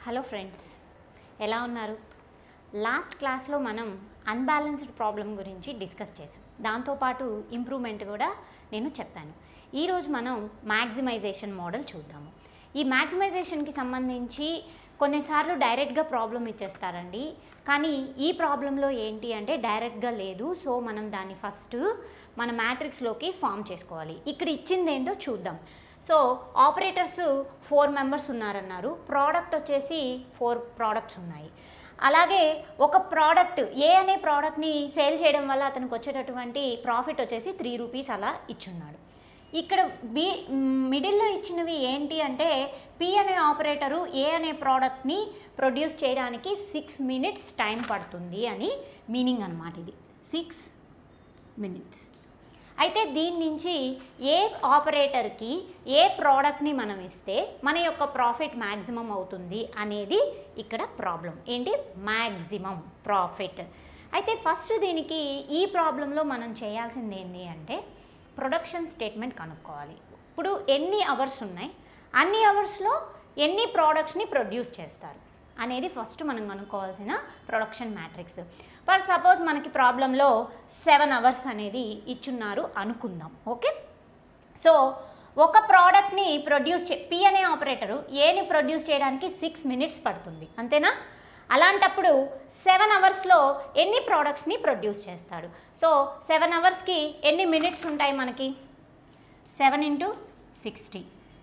hello friends ఎలా ఉన్నారు last క్లాస్లో మనం అన్బ్యాలెన్స్డ్ ప్రాబ్లం గురించి డిస్కస్ చేసాం దాంతోపాటు ఇంప్రూవ్మెంట్ కూడా నేను చెప్పాను ఈరోజు మనం మ్యాక్సిమైజేషన్ మోడల్ చూద్దాము ఈ మ్యాక్సిమైజేషన్కి సంబంధించి కొన్నిసార్లు డైరెక్ట్గా ప్రాబ్లం ఇచ్చేస్తారండి కానీ ఈ ప్రాబ్లంలో ఏంటి అంటే డైరెక్ట్గా లేదు సో మనం దాన్ని ఫస్ట్ మన మ్యాట్రిక్స్లోకి ఫామ్ చేసుకోవాలి ఇక్కడ ఇచ్చింది ఏంటో చూద్దాం సో ఆపరేటర్స్ ఫోర్ మెంబర్స్ ఉన్నారన్నారు ప్రోడక్ట్ వచ్చేసి ఫోర్ ప్రోడక్ట్స్ ఉన్నాయి అలాగే ఒక ప్రోడక్ట్ ఏ అనే ప్రోడక్ట్ని సేల్ చేయడం వల్ల అతనికి వచ్చేటటువంటి ప్రాఫిట్ వచ్చేసి త్రీ రూపీస్ అలా ఇచ్చున్నాడు ఇక్కడ బి మిడిల్లో ఇచ్చినవి ఏంటి అంటే పి అనే ఆపరేటరు ఏ అనే ప్రోడక్ట్ని ప్రొడ్యూస్ చేయడానికి సిక్స్ మినిట్స్ టైం పడుతుంది అని మీనింగ్ అనమాట ఇది సిక్స్ మినిట్స్ అయితే దీని నుంచి ఏ ఆపరేటర్కి ఏ ప్రోడక్ట్ని మనం ఇస్తే మన యొక్క ప్రాఫిట్ మ్యాక్సిమం అవుతుంది అనేది ఇక్కడ ప్రాబ్లం ఏంటి మ్యాక్సిమం ప్రాఫిట్ అయితే ఫస్ట్ దీనికి ఈ ప్రాబ్లంలో మనం చేయాల్సింది ఏంటి అంటే ప్రొడక్షన్ స్టేట్మెంట్ కనుక్కోవాలి ఇప్పుడు ఎన్ని అవర్స్ ఉన్నాయి అన్ని అవర్స్లో ఎన్ని ప్రోడక్ట్స్ని ప్రొడ్యూస్ చేస్తారు అనేది ఫస్ట్ మనం కనుక్కోవాల్సిన ప్రొడక్షన్ మ్యాట్రిక్స్ ఫర్ సపోజ్ మనకి ప్రాబ్లంలో సెవెన్ అవర్స్ అనేది ఇచ్చున్నారు అనుకుందాం ఓకే సో ఒక ప్రోడక్ట్ని ప్రొడ్యూస్ చే పి అనే ఆపరేటరు ఏని ప్రొడ్యూస్ చేయడానికి సిక్స్ మినిట్స్ పడుతుంది అంతేనా అలాంటప్పుడు సెవెన్ అవర్స్లో ఎన్ని ప్రోడక్ట్స్ని ప్రొడ్యూస్ చేస్తాడు సో సెవెన్ అవర్స్కి ఎన్ని మినిట్స్ ఉంటాయి మనకి seven into sixty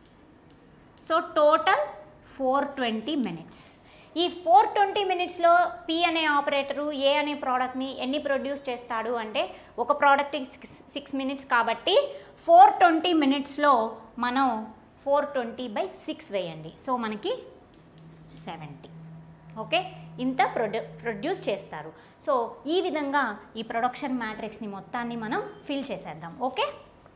so total four twenty minutes ఈ ఫోర్ ట్వంటీ మినిట్స్లో పి అనే ఆపరేటరు ఏ అనే ప్రోడక్ట్ని ఎన్ని ప్రొడ్యూస్ చేస్తాడు అంటే ఒక ప్రోడక్ట్కి సిక్స్ సిక్స్ మినిట్స్ కాబట్టి ఫోర్ ట్వంటీ మినిట్స్లో మనం ఫోర్ ట్వంటీ బై సిక్స్ వేయండి సో మనకి సెవెంటీ ఓకే ఇంత ప్రొడ్యూ ప్రొడ్యూస్ చేస్తారు సో ఈ విధంగా ఈ ప్రొడక్షన్ మ్యాట్రిక్స్ని మొత్తాన్ని మనం ఫిల్ చేసేద్దాం ఓకే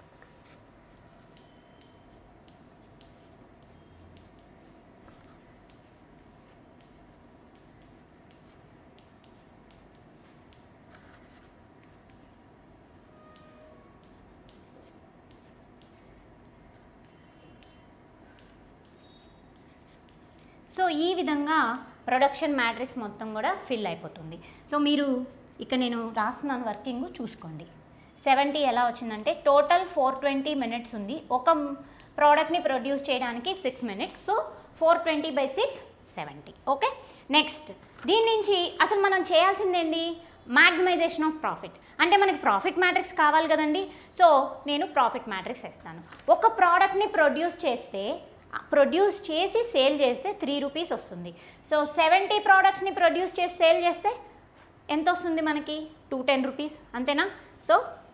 సో ఈ విధంగా ప్రొడక్షన్ మ్యాట్రిక్స్ మొత్తం కూడా ఫిల్ అయిపోతుంది సో మీరు ఇక్కడ నేను రాస్తున్నాను వర్కింగ్ చూసుకోండి సెవెంటీ ఎలా వచ్చిందంటే టోటల్ ఫోర్ ట్వంటీ మినిట్స్ ఉంది ఒక ప్రోడక్ట్ని ప్రొడ్యూస్ చేయడానికి six minutes so four twenty by six seventy okay next దీని నుంచి అసలు మనం చేయాల్సింది ఏంటి మ్యాక్సిమైజేషన్ ఆఫ్ ప్రాఫిట్ అంటే మనకి ప్రాఫిట్ మ్యాట్రిక్స్ కావాలి కదండి సో నేను ప్రాఫిట్ మ్యాట్రిక్స్ ఇస్తాను ఒక ప్రోడక్ట్ని ప్రొడ్యూస్ చేస్తే ప్రొడ్యూస్ చేసి సేల్ చేస్తే త్రీ రూపీస్ వస్తుంది సో సెవెంటీ ప్రోడక్ట్స్ని ప్రొడ్యూస్ చేసి సేల్ చేస్తే ఎంత వస్తుంది మనకి టూ టెన్ రూపీస్ అంతేనా సో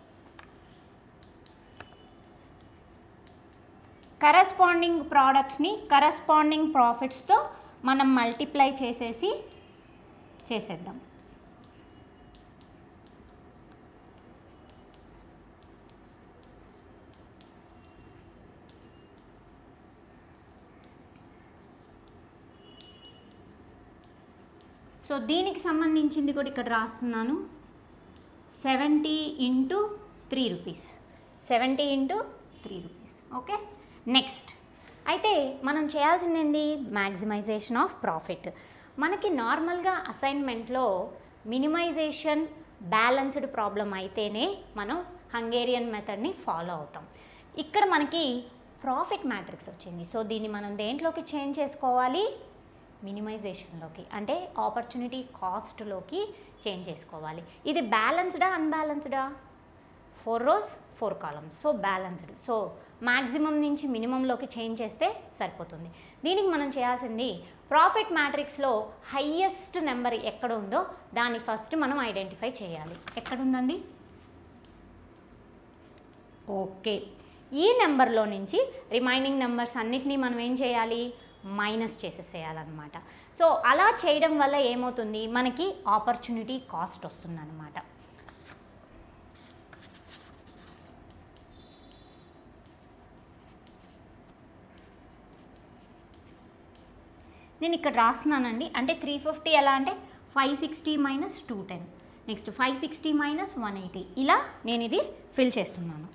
కరస్పాండింగ్ ప్రోడక్ట్స్ని కరస్పాండింగ్ ప్రాఫిట్స్తో మనం మల్టిప్లై చేసేసి చేసేద్దాం సో దీనికి సంబంధించింది కూడా ఇక్కడ రాస్తున్నాను seventy into three rupees seventy into three rupees okay next అయితే మనం చేయాల్సింది ఏంది మ్యాక్సిమైజేషన్ ఆఫ్ ప్రాఫిట్ మనకి నార్మల్గా అసైన్మెంట్లో మినిమైజేషన్ బ్యాలెన్స్డ్ ప్రాబ్లం అయితేనే మనం హంగేరియన్ మెథడ్ని ఫాలో అవుతాం ఇక్కడ మనకి ప్రాఫిట్ మ్యాట్రిక్స్ వచ్చింది సో దీన్ని మనం దేంట్లోకి చేంజ్ చేసుకోవాలి మినిమైజేషన్లోకి అంటే ఆపర్చునిటీ కాస్ట్లోకి చేంజ్ చేసుకోవాలి ఇది బ్యాలెన్స్డా అన్బ్యాలెన్స్డా four rows four columns so balanced so maximum నుంచి మినిమంలోకి చేంజ్ చేస్తే సరిపోతుంది దీనికి మనం చేయాల్సింది ప్రాఫిట్ మ్యాట్రిక్స్లో హయ్యెస్ట్ నెంబర్ ఎక్కడ ఉందో దాన్ని ఫస్ట్ మనం ఐడెంటిఫై చేయాలి ఎక్కడుందండి ఓకే ఈ నెంబర్లో నుంచి రిమైనింగ్ నెంబర్స్ అన్నిటినీ మనం ఏం చేయాలి మైనస్ చేసేసేయాలన్నమాట సో అలా చేయడం వల్ల ఏమవుతుంది మనకి ఆపర్చునిటీ కాస్ట్ వస్తుందన్నమాట నేను ఇక్కడ రాస్తున్నానండి అంటే త్రీ ఫిఫ్టీ ఎలా అంటే five sixty minus two ten next five sixty minus one eighty ఇలా నేను ఇది ఫిల్ చేస్తున్నాను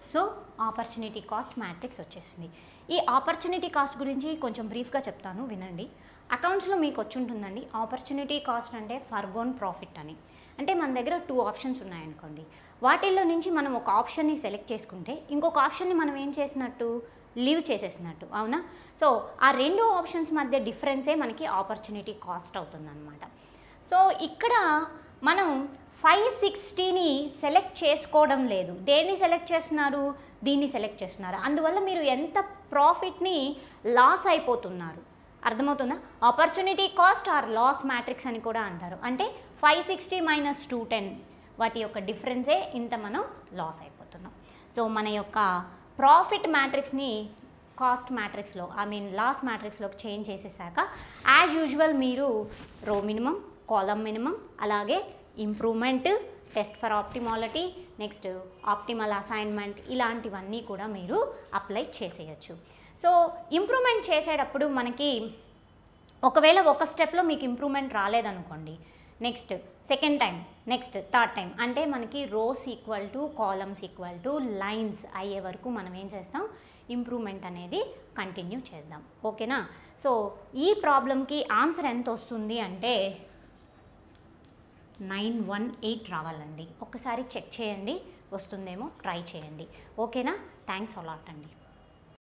సో ఆపర్చునిటీ కాస్ట్ మ్యాట్రిక్స్ వచ్చేసింది ఈ ఆపర్చునిటీ కాస్ట్ గురించి కొంచెం బ్రీఫ్గా చెప్తాను వినండి అకౌంట్స్లో మీకు వచ్చి ఉంటుందండి ఆపర్చునిటీ కాస్ట్ అంటే ఫర్గోన్ ప్రాఫిట్ అని అంటే మన దగ్గర టూ ఆప్షన్స్ ఉన్నాయనుకోండి వాటిల్లో నుంచి మనం ఒక ఆప్షన్ని సెలెక్ట్ చేసుకుంటే ఇంకొక ఆప్షన్ని మనం ఏం చేసినట్టు లీవ్ చేసేసినట్టు అవునా సో ఆ రెండు ఆప్షన్స్ మధ్య డిఫరెన్సే మనకి ఆపర్చునిటీ కాస్ట్ అవుతుందన్నమాట సో ఇక్కడ మనం ఫైవ్ సిక్స్టీని సెలెక్ట్ చేసుకోవడం లేదు దేన్ని సెలెక్ట్ చేస్తున్నారు దీన్ని సెలెక్ట్ చేస్తున్నారు అందువల్ల మీరు ఎంత ప్రాఫిట్ని లాస్ అయిపోతున్నారు అర్థమవుతుందా opportunity cost or loss matrix అని కూడా అంటారు అంటే five sixty minus two ten వాటి యొక్క డిఫరెన్సే ఇంత మనం లాస్ అయిపోతున్నాం సో మన యొక్క ప్రాఫిట్ మ్యాట్రిక్స్ని కాస్ట్ మ్యాట్రిక్స్లో ఐ మీన్ లాస్ మ్యాట్రిక్స్లోకి చేంజ్ చేసేసాక యాజ్ యూజువల్ మీరు రో మినిమం కాలం మినిమం అలాగే improvement test for optimality next optimal assignment ఇలాంటివన్నీ కూడా మీరు అప్లై చేసేయచ్చు సో ఇంప్రూవ్మెంట్ చేసేటప్పుడు మనకి ఒకవేళ ఒక స్టెప్లో మీకు ఇంప్రూవ్మెంట్ రాలేదనుకోండి next second time next third time అంటే మనకి rows equal to columns equal to lines అయ్యే వరకు మనం ఏం చేస్తాం ఇంప్రూవ్మెంట్ అనేది కంటిన్యూ చేద్దాం ఓకేనా సో ఈ ప్రాబ్లంకి ఆన్సర్ ఎంత వస్తుంది అంటే నైన్ వన్ ఎయిట్ రావాలండి ఒకసారి చెక్ చేయండి వస్తుందేమో ట్రై చేయండి ఓకేనా థ్యాంక్స్ అలాట్ అండి